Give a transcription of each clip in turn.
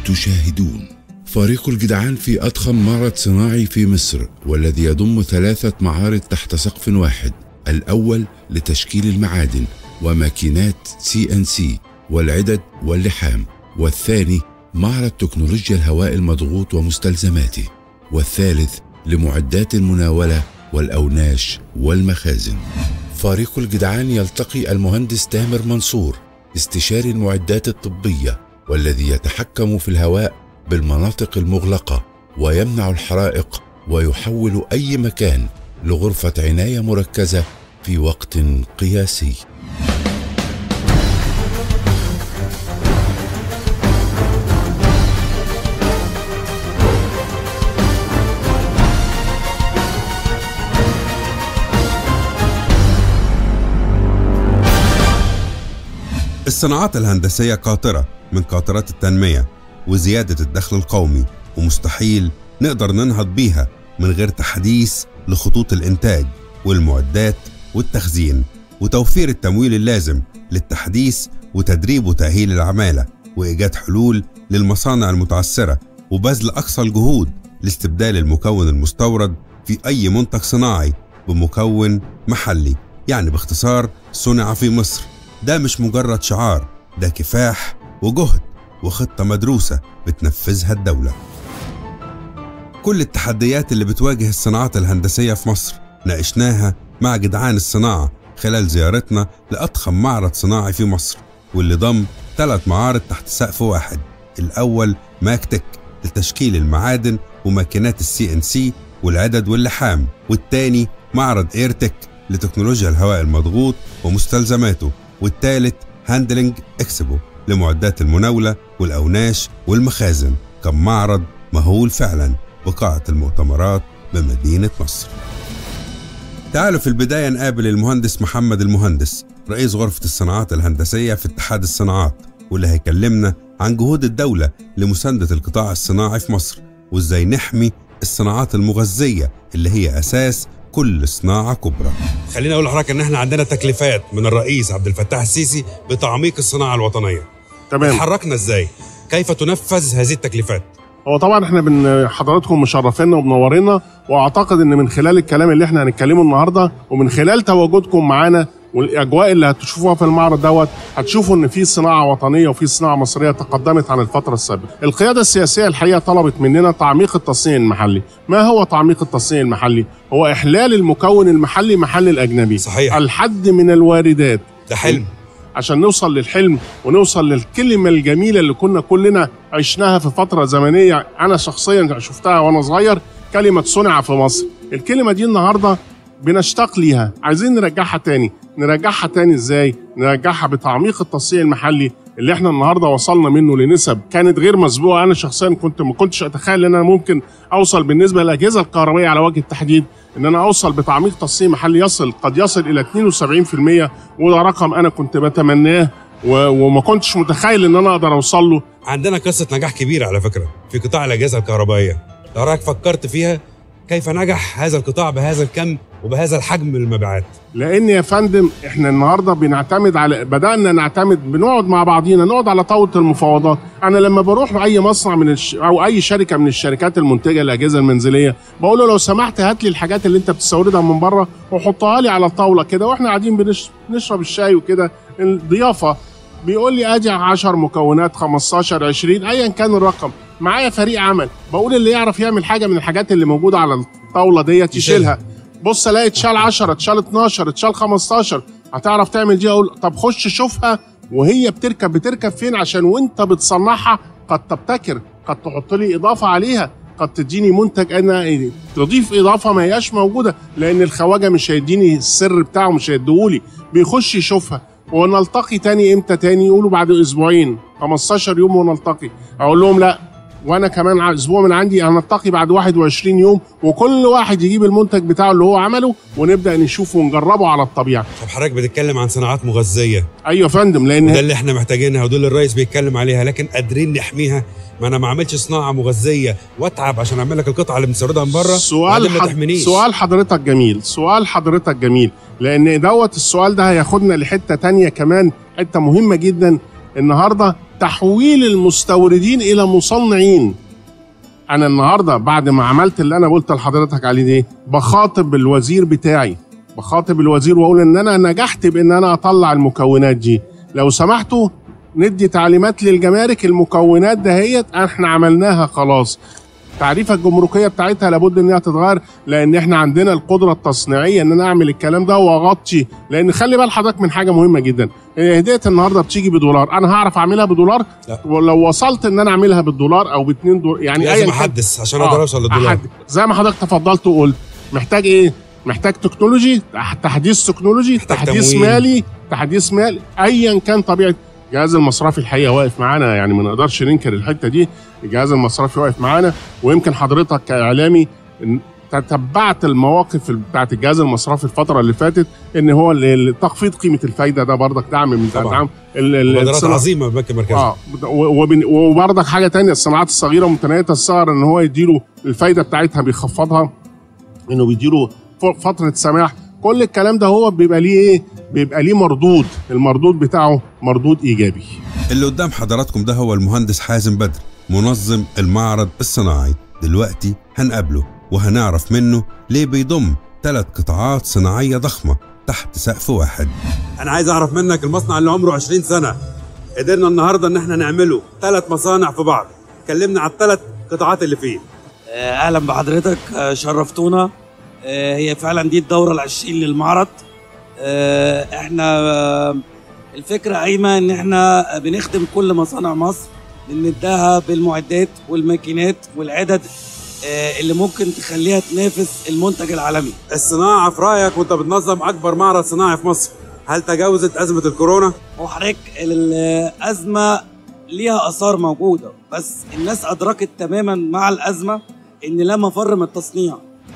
تشاهدون فريق الجدعان في أضخم معرض صناعي في مصر والذي يضم ثلاثة معارض تحت سقف واحد الأول لتشكيل المعادن وماكينات سي ان سي والعدد واللحام والثاني معرض تكنولوجيا الهواء المضغوط ومستلزماته والثالث لمعدات المناولة والأوناش والمخازن فريق الجدعان يلتقي المهندس تامر منصور استشاري المعدات الطبية والذي يتحكم في الهواء بالمناطق المغلقة ويمنع الحرائق ويحول أي مكان لغرفة عناية مركزة في وقت قياسي الصناعات الهندسية قاطرة من قاطرات التنمية وزيادة الدخل القومي ومستحيل نقدر ننهض بيها من غير تحديث لخطوط الإنتاج والمعدات والتخزين وتوفير التمويل اللازم للتحديث وتدريب وتأهيل العمالة وإيجاد حلول للمصانع المتعثرة وبذل أقصى الجهود لاستبدال المكون المستورد في أي منتج صناعي بمكون محلي يعني باختصار صنع في مصر ده مش مجرد شعار ده كفاح وجهد وخطة مدروسة بتنفذها الدولة كل التحديات اللي بتواجه الصناعات الهندسية في مصر ناقشناها مع جدعان الصناعة خلال زيارتنا لأضخم معرض صناعي في مصر واللي ضم ثلاث معارض تحت سقف واحد الأول ماكتك لتشكيل المعادن وماكينات السي ان سي والعدد واللحام والتاني معرض ايرتك لتكنولوجيا الهواء المضغوط ومستلزماته والثالث هاندلنج اكسبو لمعدات المناولة والأوناش والمخازن كان معرض مهول فعلا بقاعة المؤتمرات بمدينة مصر تعالوا في البداية نقابل المهندس محمد المهندس رئيس غرفة الصناعات الهندسية في اتحاد الصناعات واللي هيكلمنا عن جهود الدولة لمساندة القطاع الصناعي في مصر وازاي نحمي الصناعات المغذية اللي هي أساس كل صناعة كبرى خليني اقول لحضرتك ان احنا عندنا تكليفات من الرئيس عبد الفتاح السيسي بتعميق الصناعه الوطنيه تمام تحركنا ازاي كيف تنفذ هذه التكليفات هو طبعا احنا بن حضراتكم مشرفينا ومنورينا واعتقد ان من خلال الكلام اللي احنا هنتكلمه النهارده ومن خلال تواجدكم معانا والاجواء اللي هتشوفوها في المعرض دوت هتشوفوا ان في صناعه وطنيه وفي صناعه مصريه تقدمت عن الفتره السابقه. القياده السياسيه الحقيقه طلبت مننا تعميق التصنيع المحلي. ما هو تعميق التصنيع المحلي؟ هو احلال المكون المحلي محل الاجنبي. صحيح. الحد من الواردات. ده حلم عشان نوصل للحلم ونوصل للكلمة الجميلة اللي كنا كلنا عشناها في فترة زمنية أنا شخصيا شفتها وأنا صغير كلمة صنع في مصر الكلمة دي النهاردة بنشتاق ليها عايزين نرجعها تاني نرجعها تاني ازاي نرجعها بتعميق التصنيع المحلي اللي احنا النهارده وصلنا منه لنسب كانت غير مسبوقه انا شخصيا كنت ما كنتش اتخيل ان انا ممكن اوصل بالنسبه للاجهزه الكهربائيه على وجه التحديد ان انا اوصل بتعميق تصنيع محلي يصل قد يصل الى 72% وده رقم انا كنت بتمناه و- وما كنتش متخيل ان انا اقدر اوصل له عندنا قصه نجاح كبيره على فكره في قطاع الاجهزه الكهربائيه لو حضرتك فكرت فيها كيف نجح هذا القطاع بهذا الكم وبهذا الحجم من المبيعات لان يا فندم احنا النهارده بنعتمد على بدانا نعتمد بنقعد مع بعضينا نقعد على طاوله المفاوضات انا لما بروح اي مصنع من الش... او اي شركه من الشركات المنتجه للاجهزه المنزليه بقول له لو سمحت هات لي الحاجات اللي انت بتستوردها من بره وحطها لي على الطاوله كده واحنا قاعدين بنش... بنشرب الشاي وكده الضيافه بيقول لي ادي 10 مكونات 15 20 ايا كان الرقم معايا فريق عمل بقول اللي يعرف يعمل حاجه من الحاجات اللي موجوده على الطاوله ديت يشيلها بص الاقي اتشال 10 اتشال 12 اتشال 15 هتعرف تعمل دي اقول طب خش شوفها وهي بتركب بتركب فين عشان وانت بتصنعها قد تبتكر قد تحط لي اضافه عليها قد تديني منتج انا تضيف اضافه ما هياش موجوده لان الخواجه مش هيديني السر بتاعه مش هيديهولي بيخش يشوفها ونلتقي تاني امتى تاني يقولوا بعد اسبوعين 15 يوم ونلتقي اقول لهم لا وانا كمان ع- اسبوع من عندي هنلتقي بعد 21 يوم وكل واحد يجيب المنتج بتاعه اللي هو عمله ونبدا نشوفه ونجربه على الطبيعه طب حضرتك بتتكلم عن صناعات مغذيه ايوه يا فندم لان ده اللي احنا محتاجينها ودول الرئيس بيتكلم عليها لكن قادرين نحميها ما انا ما اعملش صناعه مغذيه واتعب عشان اعمل لك القطعه اللي بنستوردها من بره سؤال وبعدين ما حد... تحمينيش سؤال حضرتك جميل سؤال حضرتك جميل لان دوت السؤال ده هياخدنا لحته تانية كمان حته مهمه جدا النهارده تحويل المستوردين الى مصنعين انا النهارده بعد ما عملت اللي انا قلت لحضرتك عليه دي بخاطب الوزير بتاعي بخاطب الوزير واقول ان انا نجحت بان انا اطلع المكونات دي لو سمحتوا ندي تعليمات للجمارك المكونات دهيت احنا عملناها خلاص التعريفه الجمركيه بتاعتها لابد انها تتغير لان احنا عندنا القدره التصنيعيه ان انا اعمل الكلام ده واغطي لان خلي بال حضرتك من حاجه مهمه جدا هديه النهارده بتيجي بدولار انا هعرف اعملها بدولار لا. ولو وصلت ان انا اعملها بالدولار او باتنين دولار يعني لازم أيا كان- احدث عشان اقدر اوصل للدولار أحد. زي ما حضرتك تفضلت وقلت محتاج ايه؟ محتاج تكنولوجي تح- تحديث تكنولوجي محتاج تحديث تمويل. مالي تحديث مالي ايا كان طبيعه الجهاز المصرفي الحقيقه واقف معانا يعني ما نقدرش ننكر الحته دي الجهاز المصرفي واقف معانا ويمكن حضرتك كاعلامي إن تتبعت المواقف بتاعت الجهاز المصرفي الفتره اللي فاتت ان هو ال- ال- تخفيض قيمه الفايده ده برضك دعم من طبعاً. دعم ال- ال- مبادرات الصناعة- عظيمه من البنك المركزي اه و- وبن- وبرضك حاجه تانية الصناعات الصغيره ومتناهيه الصغر ان هو يديله الفايده بتاعتها بيخفضها انه بيديله ف- فتره سماح كل الكلام ده هو بيبقى ليه ايه بيبقى ليه مردود المردود بتاعه مردود ايجابي اللي قدام حضراتكم ده هو المهندس حازم بدر منظم المعرض الصناعي دلوقتي هنقابله وهنعرف منه ليه بيضم ثلاث قطاعات صناعية ضخمة تحت سقف واحد انا عايز اعرف منك المصنع اللي عمره 20 سنه قدرنا النهارده ان احنا نعمله ثلاث مصانع في بعض كلمنا على الثلاث قطاعات اللي فيه آه، اهلا بحضرتك آه، شرفتونا آه، هي فعلا دي الدوره العشرين للمعرض آه، احنا آه، الفكره قايمه ان احنا بنخدم كل مصانع مصر بنديها بالمعدات والماكينات والعدد آه، اللي ممكن تخليها تنافس المنتج العالمي الصناعه في رايك وانت بتنظم اكبر معرض صناعي في مصر هل تجاوزت ازمه الكورونا هو حضرتك الازمه ليها اثار موجوده بس الناس ادركت تماما مع الازمه ان لا مفر من التصنيع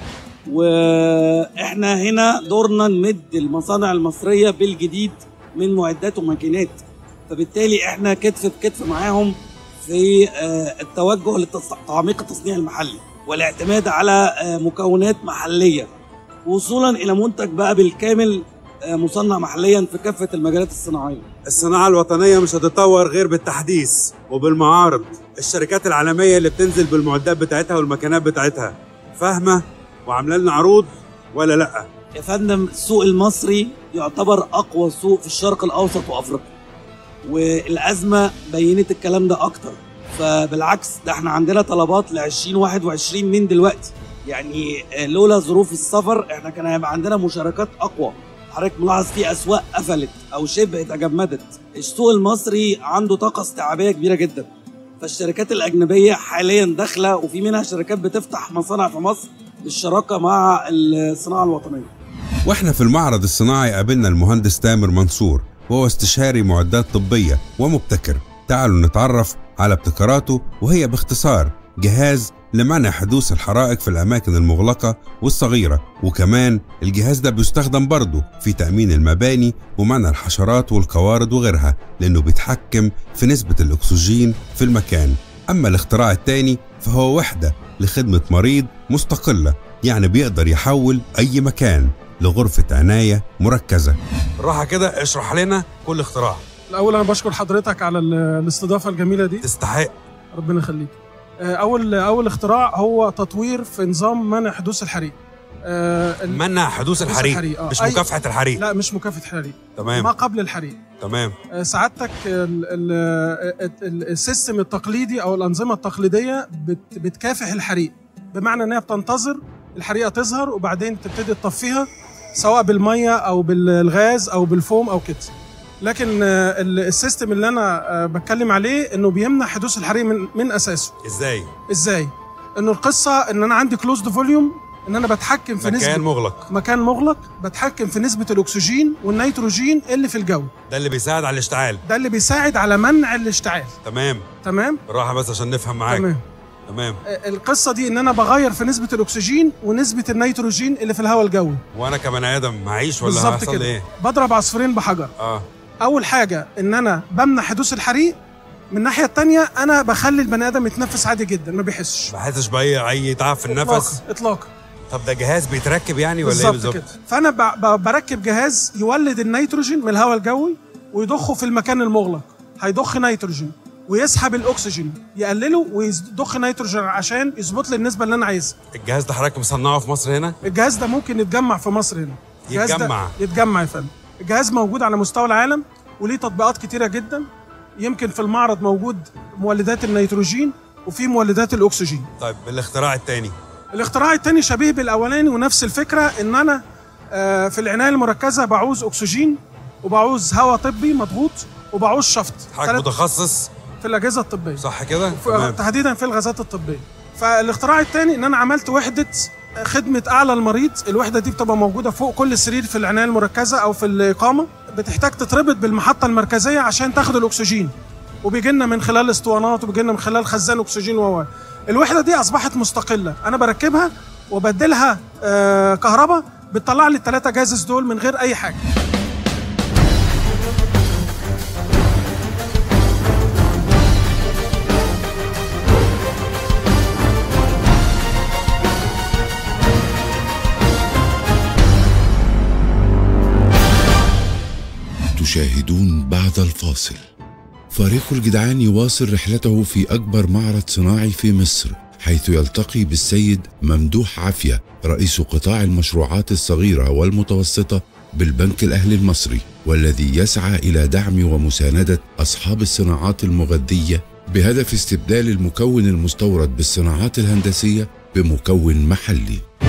واحنا هنا دورنا نمد المصانع المصريه بالجديد من معدات وماكينات فبالتالي احنا كتف بكتف معاهم في آه، التوجه لتعميق التصنيع المحلي والاعتماد على آه، مكونات محليه وصولا الى منتج بقى بالكامل آه، مصنع محليا في كافه المجالات الصناعيه الصناعه الوطنيه مش هتتطور غير بالتحديث وبالمعارض الشركات العالميه اللي بتنزل بالمعدات بتاعتها والمكانات بتاعتها فاهمه وعامله لنا عروض ولا لا يا فندم السوق المصري يعتبر اقوى سوق في الشرق الاوسط وافريقيا والازمه بينت الكلام ده اكتر فبالعكس ده احنا عندنا طلبات ل 2021 من دلوقتي يعني آه، لولا ظروف السفر احنا كان هيبقى عندنا مشاركات اقوى حضرتك ملاحظ في اسواق قفلت او شبه تجمدت السوق المصري عنده طاقه استيعابيه كبيره جدا فالشركات الاجنبيه حاليا داخله وفي منها شركات بتفتح مصانع في مصر بالشراكه مع الصناعه الوطنيه واحنا في المعرض الصناعي قابلنا المهندس تامر منصور وهو استشاري معدات طبية ومبتكر تعالوا نتعرف على ابتكاراته وهي باختصار جهاز لمنع حدوث الحرائق في الأماكن المغلقة والصغيرة وكمان الجهاز ده بيستخدم برضه في تأمين المباني ومنع الحشرات والقوارض وغيرها لأنه بيتحكم في نسبة الأكسجين في المكان أما الاختراع التاني فهو وحدة لخدمة مريض مستقلة يعني بيقدر يحول أي مكان لغرفة عناية مركزة بالراحه كده اشرح لنا كل اختراع الاول انا بشكر حضرتك على ال- الاستضافه الجميله دي تستحق ربنا يخليك آه، اول اول اختراع هو تطوير في نظام منع حدوث الحريق آه، ال- منع حدوث حدوث الحريق الحريق، آه. مش أي- مكافحه الحريق لا مش مكافحه حريق ما تمام قبل الحريق تمام آه، سعادتك ال- ال- ال- ال- السيستم التقليدي او الانظمه التقليديه بت- بتكافح الحريق بمعنى انها بتنتظر الحريقه تظهر وبعدين تبتدي تطفيها سواء بالميه او بالغاز او بالفوم او كده لكن آه، ال- السيستم اللي انا آه، بتكلم عليه انه بيمنع حدوث الحريق من من اساسه ازاي ازاي انه القصه ان انا عندي كلوزد فوليوم ان انا بتحكم في مكان نسبه مغلق مكان مغلق بتحكم في نسبه الاكسجين والنيتروجين اللي في الجو ده اللي بيساعد على الاشتعال ده اللي بيساعد على منع الاشتعال تمام تمام بالراحه بس عشان نفهم معاك تمام تمام آه، القصه دي ان انا بغير في نسبه الاكسجين ونسبه النيتروجين اللي في الهواء الجوي وانا كبني ادم معيش ولا بالظبط هيحصل لي كده ايه بضرب عصفورين بحجر اه اول حاجه ان انا بمنع حدوث الحريق من الناحيه الثانيه انا بخلي البني ادم يتنفس عادي جدا ما بيحسش ما بحسش باي اي تعب في النفس اطلاقا اطلاقا طب ده جهاز بيتركب يعني ولا ايه بالظبط بالظبط كده فانا ب- ب- بركب جهاز يولد النيتروجين من الهواء الجوي ويضخه في المكان المغلق هيضخ نيتروجين ويسحب الاكسجين يقلله ويضخ نيتروجين عشان يظبط لي النسبه اللي انا عايزها الجهاز ده حضرتك مصنعه في مصر هنا الجهاز ده ممكن يتجمع في مصر هنا الجهاز ده يتجمع. يتجمع يا فندم الجهاز موجود على مستوى العالم وليه تطبيقات كتيره جدا يمكن في المعرض موجود مولدات النيتروجين وفي مولدات الاكسجين طيب الاختراع التاني الاختراع التاني شبيه بالاولاني ونفس الفكره ان انا آه، في العنايه المركزه بعوز اكسجين وبعوز هواء طبي مضغوط وبعوز شفط حضرتك تلات- متخصص في الاجهزه الطبيه صح كده في- تمام. تحديدا في الغازات الطبيه فالاختراع الثاني ان انا عملت وحده خدمه اعلى المريض الوحده دي بتبقى موجوده فوق كل سرير في العنايه المركزه او في الاقامه بتحتاج تتربط بالمحطه المركزيه عشان تاخد الاكسجين وبيجي لنا من خلال اسطوانات وبيجي لنا من خلال خزان اكسجين و الوحده دي اصبحت مستقله انا بركبها وبدلها آه كهرباء بتطلع لي الثلاثه جازز دول من غير اي حاجه تشاهدون بعد الفاصل فريق الجدعان يواصل رحلته في أكبر معرض صناعي في مصر حيث يلتقي بالسيد ممدوح عافية رئيس قطاع المشروعات الصغيرة والمتوسطة بالبنك الأهلي المصري والذي يسعى إلى دعم ومساندة أصحاب الصناعات المغذية بهدف استبدال المكون المستورد بالصناعات الهندسية بمكون محلي